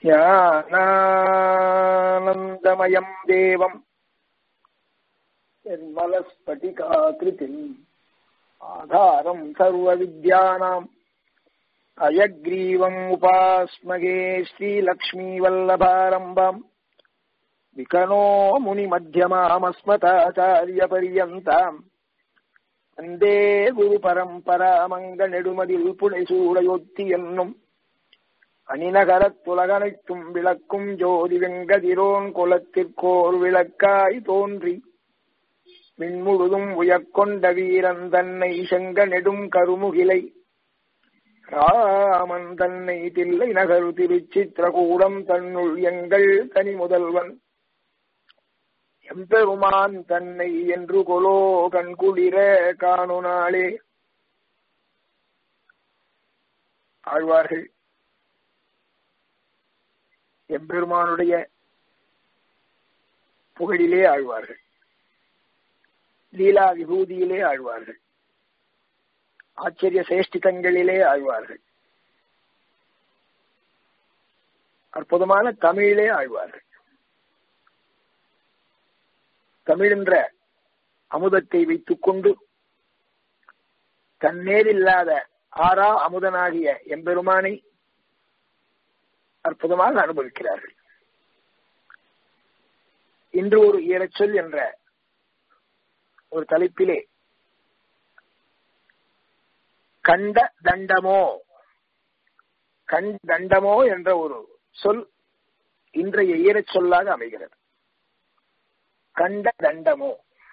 ज्ञानानन्दमयम् देवम् निर्मलस्फटिकाकृतिम् आधारम् सर्वविद्यानाम् अयग्रीवम् उपास्मगे श्रीलक्ष्मीवल्लभारम्भम् विकनो मुनिमध्यमामस्मताचार्यपर्यन्ताम् வந்தே குரு பரம்பராமங்க நெடுமதில் புடைசூடையொத்தி என்னும் அணிநகரத்துலகனைத்தும் விளக்கும் ஜோதி வெங்கதிரோன் குலத்திற்கோர் விளக்காய் தோன்றி மின்முழுதும் உயர்கொண்ட வீரன் தன்னை செங்க நெடும் கருமுகிலை ராமன் தன்னை தில்லை நகரு திருச்சித்திரகூடம் தன்னுள் எங்கள் தனி முதல்வன் எம்பெருமான் தன்னை என்று கொலோ கண்குளிர காணு நாளே ஆழ்வார்கள் எம்பெருமானுடைய புகழிலே ஆழ்வார்கள் லீலா விபூதியிலே ஆழ்வார்கள் ஆச்சரிய சேஷ்டிதங்களிலே ஆழ்வார்கள் அற்புதமான தமிழிலே ஆழ்வார்கள் தமிழென்ற அமுதத்தை வைத்துக் கொண்டு தன்னேரில்லாத ஆறா அமுதனாகிய எம்பெருமானை அற்புதமாக அனுபவிக்கிறார்கள் இன்று ஒரு ஈரச்சொல் என்ற ஒரு தலைப்பிலே கண்ட தண்டமோ கண் தண்டமோ என்ற ஒரு சொல் இன்றைய ஈரச் சொல்லாக அமைகிறது கண்ட தண்டமோ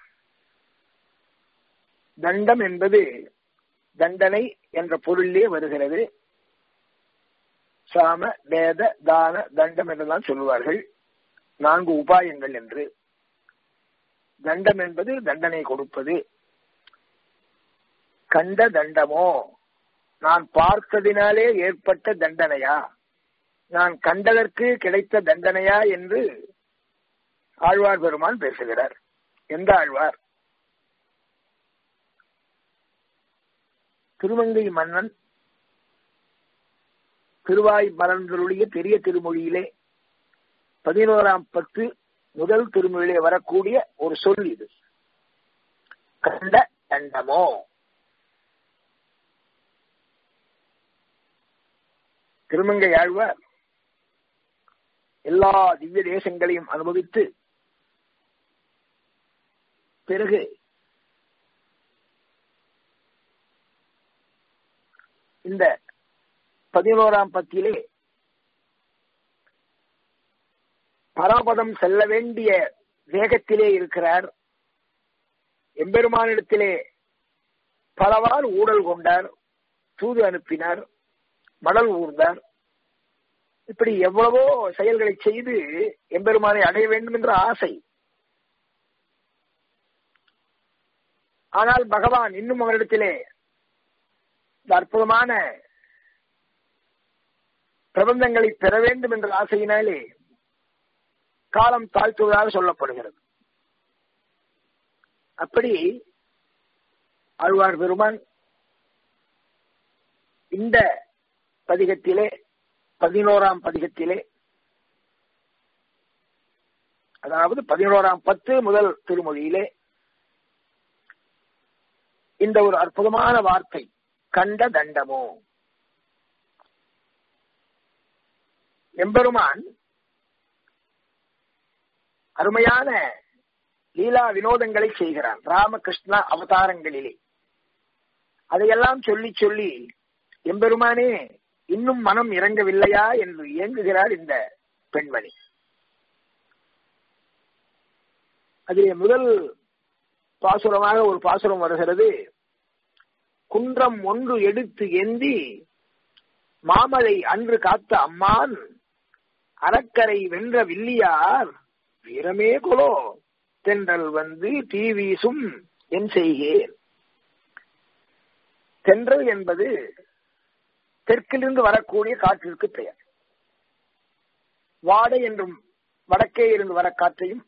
தண்டம் என்பது தண்டனை என்ற பொருளிலே வருகிறது சாம வேத தான தண்டம் என்றுதான் சொல்லுவார்கள் நான்கு உபாயங்கள் என்று தண்டம் என்பது தண்டனை கொடுப்பது கண்ட தண்டமோ நான் பார்த்ததினாலே ஏற்பட்ட தண்டனையா நான் கண்டதற்கு கிடைத்த தண்டனையா என்று ஆழ்வார் பெருமான் பேசுகிறார் எந்த ஆழ்வார் திருமங்கை மன்னன் திருவாய் மலர்ந்தருடைய பெரிய திருமொழியிலே பதினோராம் பத்து முதல் திருமொழியிலே வரக்கூடிய ஒரு சொல் இது கண்ட தண்டமோ திருமங்கை ஆழ்வார் எல்லா திவ்ய தேசங்களையும் அனுபவித்து பிறகு இந்த பதினோராம் பத்தியிலே பரமபதம் செல்ல வேண்டிய வேகத்திலே இருக்கிறார் எம்பெருமானிடத்திலே பலவாறு ஊழல் கொண்டார் தூது அனுப்பினார் மடல் ஊர்ந்தார் இப்படி எவ்வளவோ செயல்களை செய்து எம்பெருமானை அடைய வேண்டும் என்ற ஆசை ஆனால் பகவான் இன்னும் அவரிடத்திலே இந்த அற்புதமான பிரபந்தங்களை பெற வேண்டும் என்ற ஆசையினாலே காலம் தாழ்த்துவதாக சொல்லப்படுகிறது அப்படி ஆழ்வார் பெருமான் இந்த பதிகத்திலே பதினோராம் பதிகத்திலே அதாவது பதினோராம் பத்து முதல் திருமொழியிலே இந்த ஒரு அற்புதமான வார்த்தை கண்ட தண்டமோ எம்பெருமான் அருமையான லீலா வினோதங்களை செய்கிறான் ராமகிருஷ்ண அவதாரங்களிலே அதையெல்லாம் சொல்லி சொல்லி எம்பெருமானே இன்னும் மனம் இறங்கவில்லையா என்று இயங்குகிறார் இந்த பெண்மணி அதிலே முதல் பாசுரமாக ஒரு பாசுரம் வருகிறது குன்றம் ஒன்று எடுத்து ஏந்தி மாமலை அன்று காத்த அம்மான் அறக்கரை வென்ற வில்லியார் வீரமே கொலோ தென்றல் வந்து தீ வீசும் என் செய்கேன் தென்றல் என்பது தெற்கிலிருந்து வரக்கூடிய காற்றிற்கு பெயர் வாடை என்றும் வடக்கே இருந்து வர காற்றையும்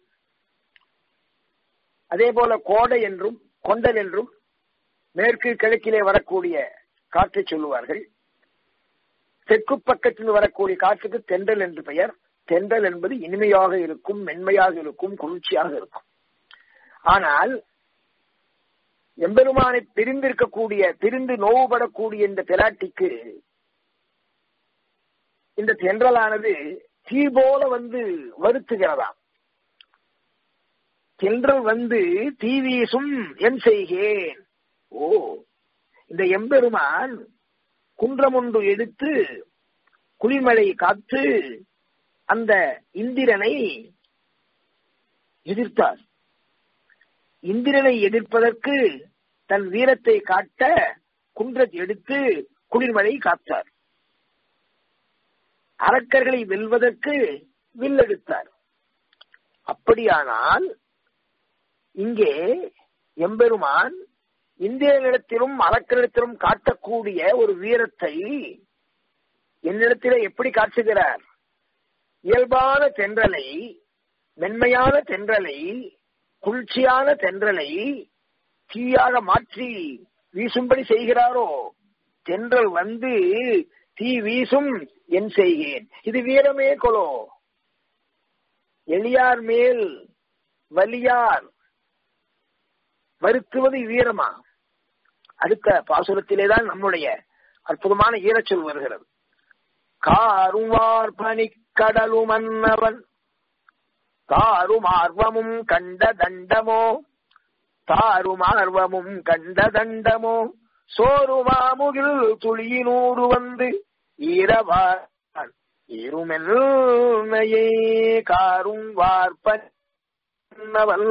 அதே போல கோடை என்றும் கொண்டல் என்றும் மேற்கு கிழக்கிலே வரக்கூடிய காற்றை சொல்லுவார்கள் தெற்கு பக்கத்தில் வரக்கூடிய காற்றுக்கு தென்றல் என்று பெயர் தென்றல் என்பது இனிமையாக இருக்கும் மென்மையாக இருக்கும் குளிர்ச்சியாக இருக்கும் ஆனால் எம்பெருமானை பிரிந்திருக்கக்கூடிய பிரிந்து நோவுபடக்கூடிய இந்த பிராட்டிக்கு இந்த தென்றலானது தீ போல வந்து வருத்துகிறதாம் தென்றல் வந்து தீ வீசும் என் செய்கேன் ஓ இந்த எம்பெருமான் குன்றம் ஒன்று எடுத்து குளிர்மலை காத்து அந்த இந்திரனை எதிர்த்தார் இந்திரனை எதிர்ப்பதற்கு தன் வீரத்தை காட்ட குன்றத்தை எடுத்து குளிர்மலை காத்தார் அரக்கர்களை வெல்வதற்கு வில்லெடுத்தார் அப்படியானால் இங்கே எம்பெருமான் இந்தியனிடத்திலும் அரக்கரிடத்திலும் காட்டக்கூடிய ஒரு வீரத்தை என்னிடத்திலே எப்படி காட்டுகிறார் இயல்பான தென்றலை மென்மையான தென்றலை குளிர்ச்சியான தென்றலை தீயாக மாற்றி வீசும்படி செய்கிறாரோ தென்றல் வந்து தீ வீசும் என் செய்கேன் இது வீரமே கொலோ எளியார் மேல் வலியார் வருத்துவது வீரமா அடுத்த பாசுரத்திலேதான் நம்முடைய அற்புதமான ஈரச்சொல் வருகிறது காருமார் பனிக்கடலும் மன்னவன் தாருமார்வமும் கண்ட தண்டமோ தாருமார்வமும் கண்ட தண்டமோ சோறுமாமுகில் துளியினூடு வந்து ஈரவார் இருமெல்மையே காரும் வார்ப்பவன்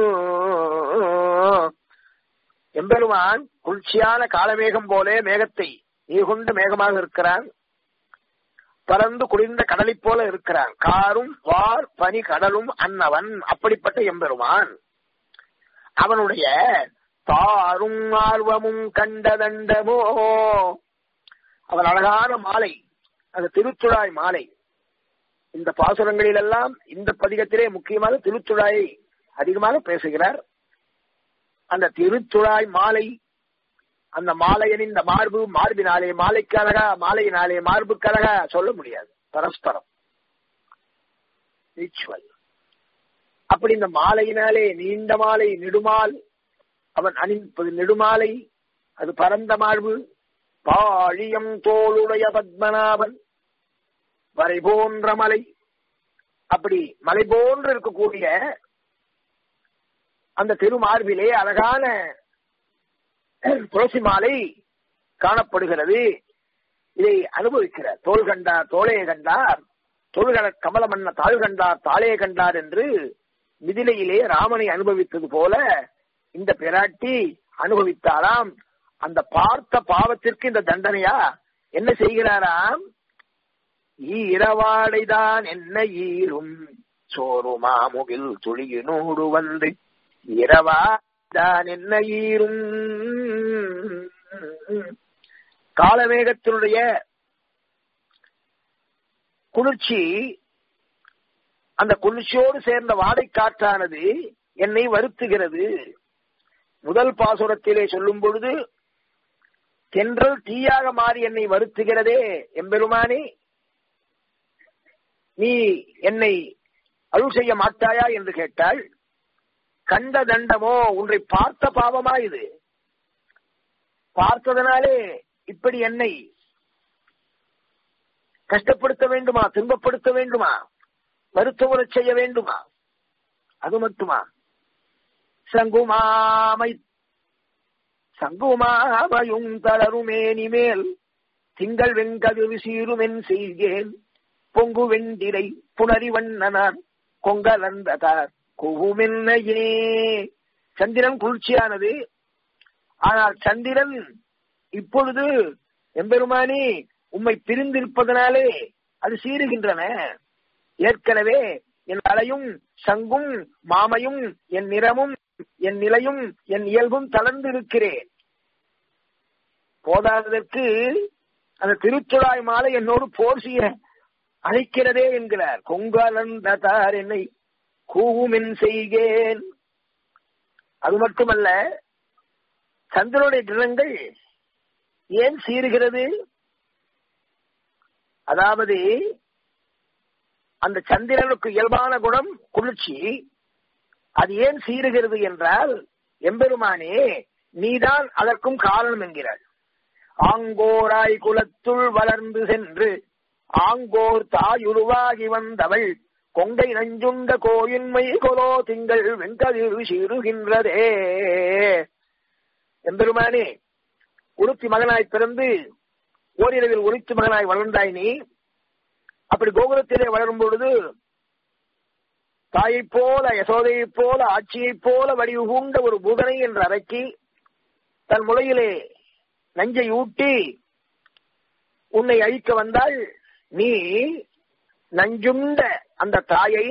எம்பெருமான் குளிர்ச்சியான காலமேகம் போலே மேகத்தை நீகுண்டு மேகமாக இருக்கிறான் பறந்து குளிர்ந்த கடலை போல இருக்கிறான் காரும் வார் பனி கடலும் அன்னவன் அப்படிப்பட்ட எம்பெருமான் அவனுடைய தாரும் ஆர்வமும் கண்டதண்டமோ அவன் அழகான மாலை அது திருத்துழாய் மாலை இந்த பாசுரங்களிலெல்லாம் இந்த பதிகத்திலே முக்கியமாக திருத்துழாயை அதிகமாக பேசுகிறார் அந்த திருத்துழாய் மாலை அந்த மாலையன் இந்த மார்பு மார்பினாலே மாலைக்கு அழகா மாலையினாலே மார்புக்கு அழகா சொல்ல முடியாது பரஸ்பரம் ரிச்சுவல் அப்படி இந்த மாலையினாலே நீண்ட மாலை நெடுமால் அவன் அணிப்பது நெடுமாலை அது பரந்த மார்பு பாழியம் தோளுடைய பத்மநாபன் வரை போன்ற மலை அப்படி மலை போன்று இருக்கக்கூடிய அந்த திருமார்பிலே அழகான துளசி மாலை காணப்படுகிறது இதை அனுபவிக்கிறார் தோல் கண்டார் தோளைய கண்டார் தொழுகட கமலமன்ன தாழ் கண்டார் தாளைய கண்டார் என்று மிதிலையிலே ராமனை அனுபவித்தது போல இந்த பிராட்டி அனுபவித்தாராம் அந்த பார்த்த பாவத்திற்கு இந்த தண்டனையா என்ன செய்கிறாராம் ஈரவாடைதான் என்ன ஈரும் சோறுமாமுகில் துளியினோடு வந்து இரவாதான் என்ன ஈரும் காலமேகத்தினுடைய குளிர்ச்சி அந்த குளிர்ச்சியோடு சேர்ந்த வாடை காற்றானது என்னை வருத்துகிறது முதல் பாசுரத்திலே சொல்லும் பொழுது தென்றல் தீயாக மாறி என்னை வருத்துகிறதே எம்பெருமானே நீ என்னை அருள் செய்ய மாட்டாயா என்று கேட்டாள் கண்ட தண்டமோ உன்னை பார்த்த பாவமா இது பார்த்ததனாலே இப்படி என்னை கஷ்டப்படுத்த வேண்டுமா துன்பப்படுத்த வேண்டுமா வருத்தமுறச் செய்ய வேண்டுமா அது மட்டுமா சங்குமாமை சங்குமாமையும் தளருமேனி மேல் திங்கள் வெங்கதிர் சீருமென் செய்கேன் பொங்கு வெண்டிரை புனரி வண்ணனான் கொங்கலந்ததார் குவுமென்னையே சந்திரன் குளிர்ச்சியானது ஆனால் சந்திரன் இப்பொழுது எம்பெருமானி உம்மை பிரிந்திருப்பதனாலே அது சீருகின்றன ஏற்கனவே என் அலையும் சங்கும் மாமையும் என் நிறமும் என் நிலையும் என் இயல்பும் தளர்ந்து இருக்கிறேன் போதாததற்கு அந்த திருத்துழாய் மாலை என்னோடு போர் செய்ய அழைக்கிறதே என்கிறார் கொங்காலந்தார் என்னை கூவுமென் செய்கேன் அது மட்டுமல்ல சந்திரனுடைய கிரகங்கள் ஏன் சீருகிறது அதாவது அந்த சந்திரனுக்கு இயல்பான குணம் குளிர்ச்சி அது ஏன் சீருகிறது என்றால் எம்பெருமானே நீதான் அதற்கும் காரணம் என்கிறாள் ஆங்கோராய் குலத்துள் வளர்ந்து சென்று ஆங்கோர் தாயுருவாகி வந்தவள் கொங்கை நஞ்சுண்ட கோயின்மை கொலோ திங்கள் வெங்கதிர் சீருகின்றதே எம்பெருமானே உருத்தி மகனாய் பிறந்து ஓரிரவில் உருத்தி மகனாய் வளர்ந்தாய் நீ அப்படி கோகுலத்திலே வளரும் பொழுது தாயைப் போல யசோதையைப் போல ஆட்சியைப் போல வடிவு பூண்ட ஒரு பூதனை என்று அடக்கி தன் முளையிலே நஞ்சை ஊட்டி உன்னை அழிக்க வந்தால் நீ நஞ்சுண்ட அந்த தாயை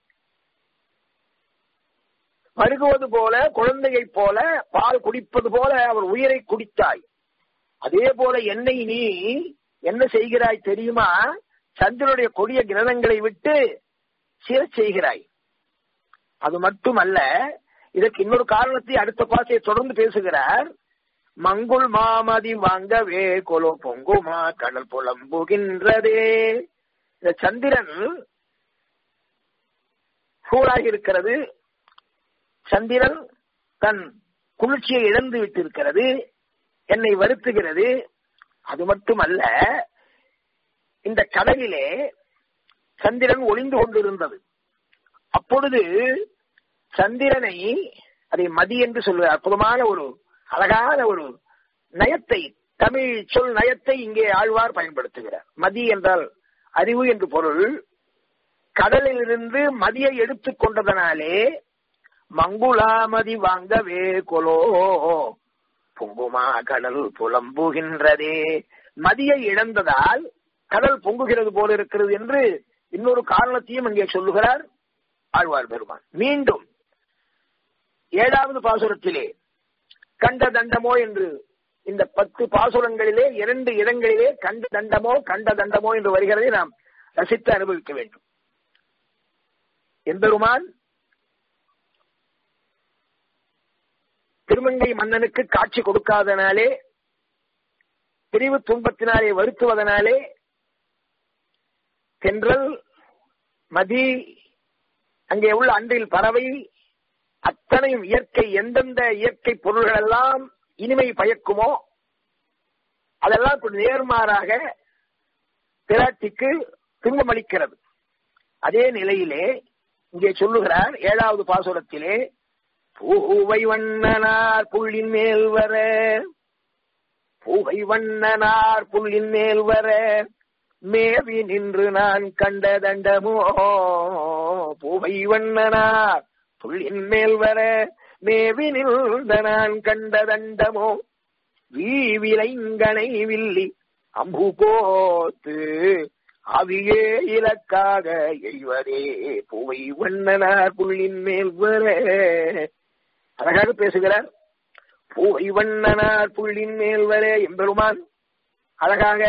பருகுவது போல குழந்தையைப் போல பால் குடிப்பது போல அவர் உயிரை குடித்தாய் அதே போல என்னை நீ என்ன செய்கிறாய் தெரியுமா சந்திரனுடைய கொடிய கிரகங்களை விட்டு சீர செய்கிறாய் அது மட்டுமல்ல இதற்கு இன்னொரு காரணத்தை அடுத்த பாசையை தொடர்ந்து பேசுகிறார் மங்குள் மாமதி வாங்கவே கொலோ பொங்குமா கடல் புலம்புகின்றதே இந்த சந்திரன் சூடாகி இருக்கிறது சந்திரன் தன் குளிர்ச்சியை இழந்து விட்டிருக்கிறது என்னை வருத்துகிறது அது மட்டுமல்ல இந்த கடலிலே சந்திரன் ஒளிந்து கொண்டிருந்தது அப்பொழுது சந்திரனை அதை மதி என்று சொல்வது அற்புதமான ஒரு அழகான ஒரு நயத்தை தமிழ் சொல் நயத்தை இங்கே ஆழ்வார் பயன்படுத்துகிறார் மதி என்றால் அறிவு என்று பொருள் கடலில் இருந்து மதியை எடுத்துக் கொண்டதனாலே மங்குளாமதி வாங்கவே கொலோ பொங்குமா கடல் புலம்புகின்றதே மதியை இழந்ததால் கடல் பொங்குகிறது போல இருக்கிறது என்று இன்னொரு காரணத்தையும் இங்கே சொல்லுகிறார் ஆழ்வார் பெருமான் மீண்டும் ஏழாவது பாசுரத்திலே கண்ட தண்டமோ என்று இந்த பத்து பாசுரங்களிலே இரண்டு இடங்களிலே கண்ட தண்டமோ கண்ட தண்டமோ என்று வருகிறதை நாம் ரசித்து அனுபவிக்க வேண்டும் எம்பெருமான் திருமங்கை மன்னனுக்கு காட்சி கொடுக்காதனாலே பிரிவு துன்பத்தினாலே வருத்துவதனாலே தென்றல் மதி அங்கே உள்ள அன்றில் பறவை அத்தனையும் இயற்கை எந்தெந்த இயற்கை பொருள்கள் எல்லாம் இனிமை பயக்குமோ அதெல்லாம் இப்ப நேர்மாறாக பிராட்டிக்கு துன்பமளிக்கிறது அதே நிலையிலே இங்கே சொல்லுகிறார் ஏழாவது பாசுரத்திலே பூவை வண்ணனார் புள்ளின் மேல் வர பூவை வண்ணனார் புள்ளின் மேல் வர மேவி நின்று நான் கண்ட தண்டமோ பூவை வண்ணனார் புள்ளின் மேல் வர மேவி நின்ற நான் கண்ட தண்டமோ வீவிலைங்கனை வில்லி அம்பு கோத்து அவியே இலக்காக எய்வதே பூவை வண்ணனார் புள்ளின் மேல் வர அழகாக பேசுகிறார் பூவை வண்ணனார் புள்ளின் மேல் வர எம்பெருமான் அழகாக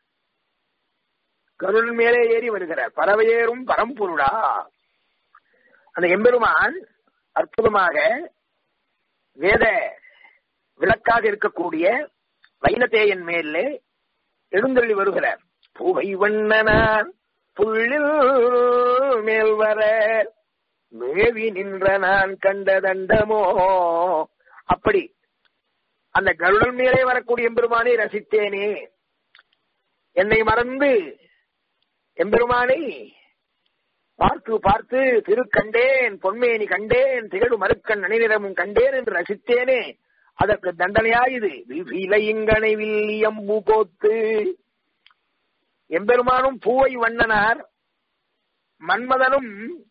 கருணன் மேலே ஏறி வருகிறார் பறவையேறும் பரம்பொருளா அந்த எம்பெருமான் அற்புதமாக வேத விளக்காக இருக்கக்கூடிய வைனதேயன் மேலே எழுந்தள்ளி வருகிறார் பூவை வண்ணனார் புள்ளில் மேல் வர மேவி நின்ற நான் கண்ட தண்டமோ அப்படி அந்த கருடன் மேலே வரக்கூடிய எம்பெருமானை ரசித்தேனே என்னை மறந்து எம்பெருமானை பார்த்து பார்த்து திரு கண்டேன் பொன்மேனி கண்டேன் திகழு மறுக்கண் அணிநிறமும் கண்டேன் என்று ரசித்தேனே அதற்கு தண்டனையாயுது விலையுங்கனை வில்லியம்பு கோத்து எம்பெருமானும் பூவை வண்ணனார் மன்மதனும்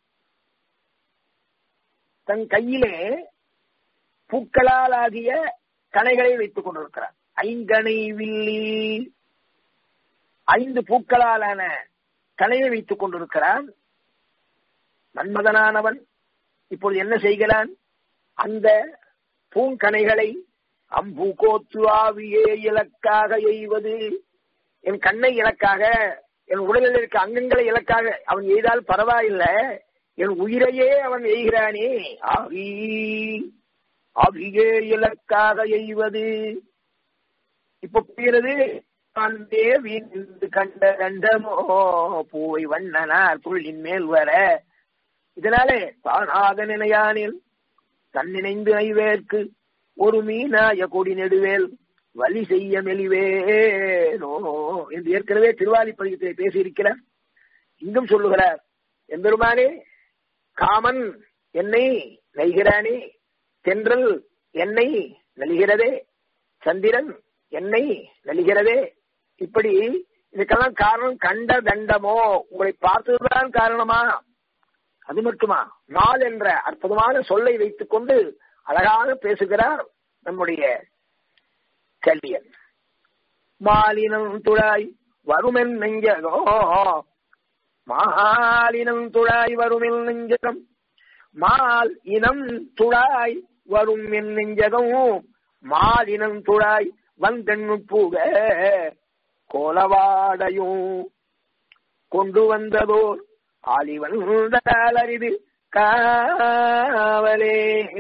தன் கையிலே பூக்களால் ஆகிய கணைகளை வைத்துக் கொண்டிருக்கிறார் ஐங்கனை வில்லி ஐந்து பூக்களாலான கணையை வைத்துக் கொண்டிருக்கிறான் மன்மதனானவன் இப்பொழுது என்ன செய்கிறான் அந்த பூங்கணைகளை அம்பு கோத்து ஆவியே இலக்காக எய்வது என் கண்ணை இலக்காக என் உடலில் இருக்க அங்கங்களை இலக்காக அவன் எய்தால் பரவாயில்லை என் உயிரையே அவன் எய்கிறானே ஆவி ஆவியே இலக்காக எய்வது இப்ப புரிகிறது தேவி நின்று கண்ட கண்டமோ பூவை வண்ணனார் புள்ளின் மேல் வர இதனாலே தானாக நினையானில் தன் நினைந்து ஐவேற்கு ஒரு மீனாய கொடி நெடுவேல் வழி செய்ய மெலிவேனோ என்று ஏற்கனவே திருவாலிப்பதிகத்தை பேசியிருக்கிறார் இங்கும் சொல்லுகிறார் எம்பெருமானே காமன் என்னை நெய்கிறானே தென்றல் என்னை நலிகிறதே சந்திரன் என்னை நலிகிறதே இப்படி இதுக்கெல்லாம் காரணம் கண்ட தண்டமோ உங்களை பார்த்ததுதான் காரணமா அது மட்டுமா நாள் என்ற அற்புதமான சொல்லை வைத்துக் கொண்டு அழகாக பேசுகிறார் நம்முடைய கல்வியன் மாலினம் துழாய் வருமென் நெஞ்சகோ மாலினம் துழாய் வருமென் நெஞ்சகம் மால் இனம் துழாய் வரும் என் நெஞ்சகம் மாலினம் துழாய் வந்தெண்ணு பூக கோலவாடையும் கொண்டு வந்ததோர் ஆலிவன் அறிது காவலே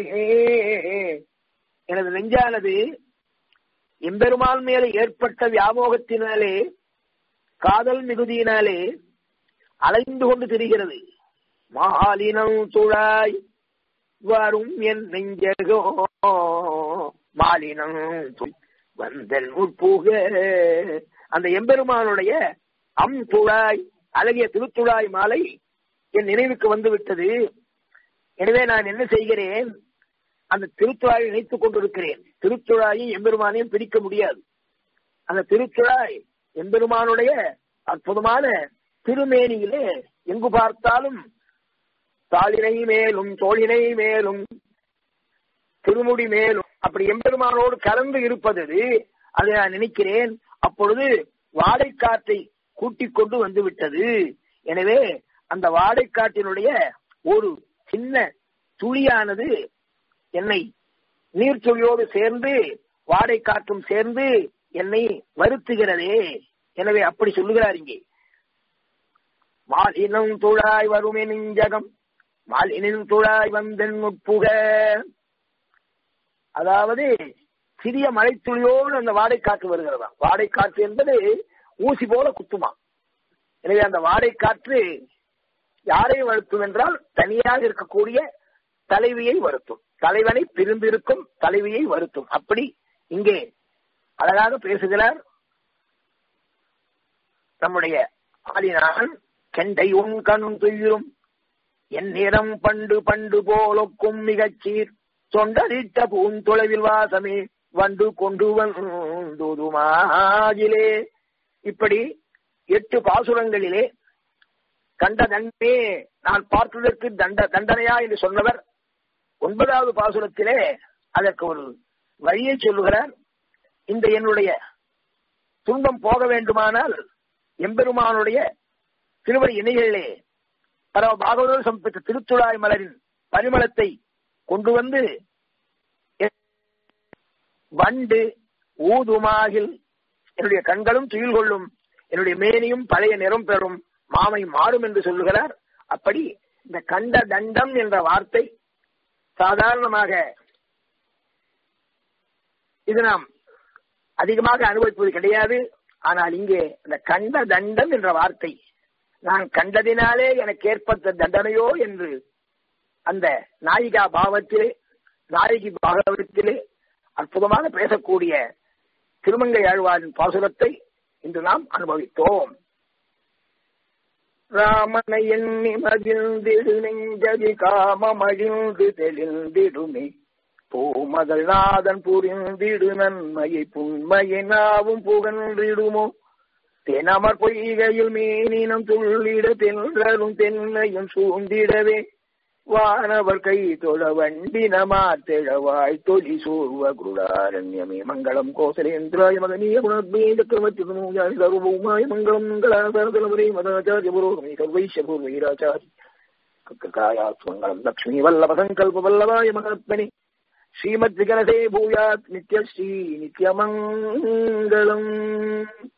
எனது நெஞ்சானது எம்பெருமான் மேலே ஏற்பட்ட வியாமோகத்தினாலே காதல் மிகுதியினாலே அலைந்து கொண்டு திரிகிறது மாலினம் துழாய் வரும் என் நெஞ்சகோ மாலினம் வந்தல் உட்புக அந்த எம்பெருமானுடைய அம் துழாய் அழகிய திருத்துழாய் மாலை என் நினைவுக்கு வந்து விட்டது எனவே நான் என்ன செய்கிறேன் அந்த திருத்துழாயை நினைத்துக் கொண்டிருக்கிறேன் திருத்துழாயும் எம்பெருமானையும் பிரிக்க முடியாது அந்த திருத்துழாய் எம்பெருமானுடைய அற்புதமான திருமேனியிலே எங்கு பார்த்தாலும் தாளினை மேலும் தோளினை மேலும் திருமுடி மேலும் அப்படி எம்பெருமானோடு கலந்து இருப்பது அதை நான் நினைக்கிறேன் அப்பொழுது வாடைக்காற்றை கூட்டிக் கொண்டு வந்து விட்டது எனவே அந்த வாடைக்காற்றினுடைய ஒரு சின்ன துளியானது என்னை நீர்த்துளியோடு சேர்ந்து வாடை காற்றும் சேர்ந்து என்னை வருத்துகிறதே எனவே அப்படி சொல்லுகிறார் இங்கே மாலினம் துழாய் வருமே நெஞ்சகம் மாலினும் துழாய் வந்தன் உட்புக அதாவது சிறிய மழைத்துளியோடு அந்த வாடை காற்று வருகிறதா வாடை காற்று என்பது ஊசி போல குத்துமா எனவே அந்த வாடை காற்று யாரை வருத்தும் என்றால் தனியாக இருக்கக்கூடிய தலைவியை வருத்தும் தலைவனை பிரிந்திருக்கும் தலைவியை வருத்தும் அப்படி இங்கே அழகாக பேசுகிறார் நம்முடைய ஆதினான் கெண்டை உன் கண் துயிரும் என் நிறம் பண்டு பண்டு போலொக்கும் மிகச்சீர் தொண்டரிட்ட பூந்தொலைவில் வாசமே வண்டு கொண்டு வந்துதுமாகிலே இப்படி எட்டு பாசுரங்களிலே கண்ட தண்டே நான் பார்த்ததற்கு தண்ட தண்டனையா என்று சொன்னவர் ஒன்பதாவது பாசுரத்திலே அதற்கு ஒரு வழியை சொல்லுகிறார் இந்த என்னுடைய துன்பம் போக வேண்டுமானால் எம்பெருமானுடைய திருவடி இணைகளிலே பரவ பாகவதர் சம்பித்த திருத்துழாய் மலரின் பரிமளத்தை கொண்டு வந்து வண்டு ஊதுமாகில் என்னுடைய கண்களும் துயில் கொள்ளும் என்னுடைய மேனியும் பழைய நிறம் பெறும் மாமை மாறும் என்று சொல்லுகிறார் அப்படி இந்த கண்ட தண்டம் என்ற வார்த்தை சாதாரணமாக இது நாம் அதிகமாக அனுபவிப்பது கிடையாது ஆனால் இங்கே இந்த கண்ட தண்டம் என்ற வார்த்தை நான் கண்டதினாலே எனக்கு ஏற்பட்ட தண்டனையோ என்று அந்த நாயிகா பாவத்திலே நாயகி பாகவத்திலே அற்புதமாக பேசக்கூடிய திருமங்கை ஆழ்வாரின் பாசுரத்தை இன்று நாம் அனுபவித்தோம் ராமனை எண்ணி மகிழ்ந்திடு நெஞ்சதி காமமழிந்து தெளிந்திடுமே பூமகள் நாதன் புரிந்திடு நன்மையை புண்மையை நாவும் புகன்றிடுமோ தெனமர் பொய்கையில் மீனினம் துள்ளிட தென்றலும் தென்னையும் சூழ்ந்திடவே வானவர் கை தொழ வண்டினமாத்தெழவாய் தொழி சூர்வ குருடாரண்யமே மங்களம் கோசலேந்திராய மகனீய குணத்மேதக்கமத்தினுயாய் சர்வபௌமாய மங்களம் மங்களாசாரதலமுறை மதாச்சாரிய புரோகமே சர்வைஷ்ய பூர்வைராச்சாரி கக்காயாத் மங்களம் லக்ஷ்மி வல்லப சங்கல்ப வல்லபாய மகாத்மனி ஸ்ரீமத் விகனசே பூயாத் நித்யஸ்ரீ நித்யமங்கலம்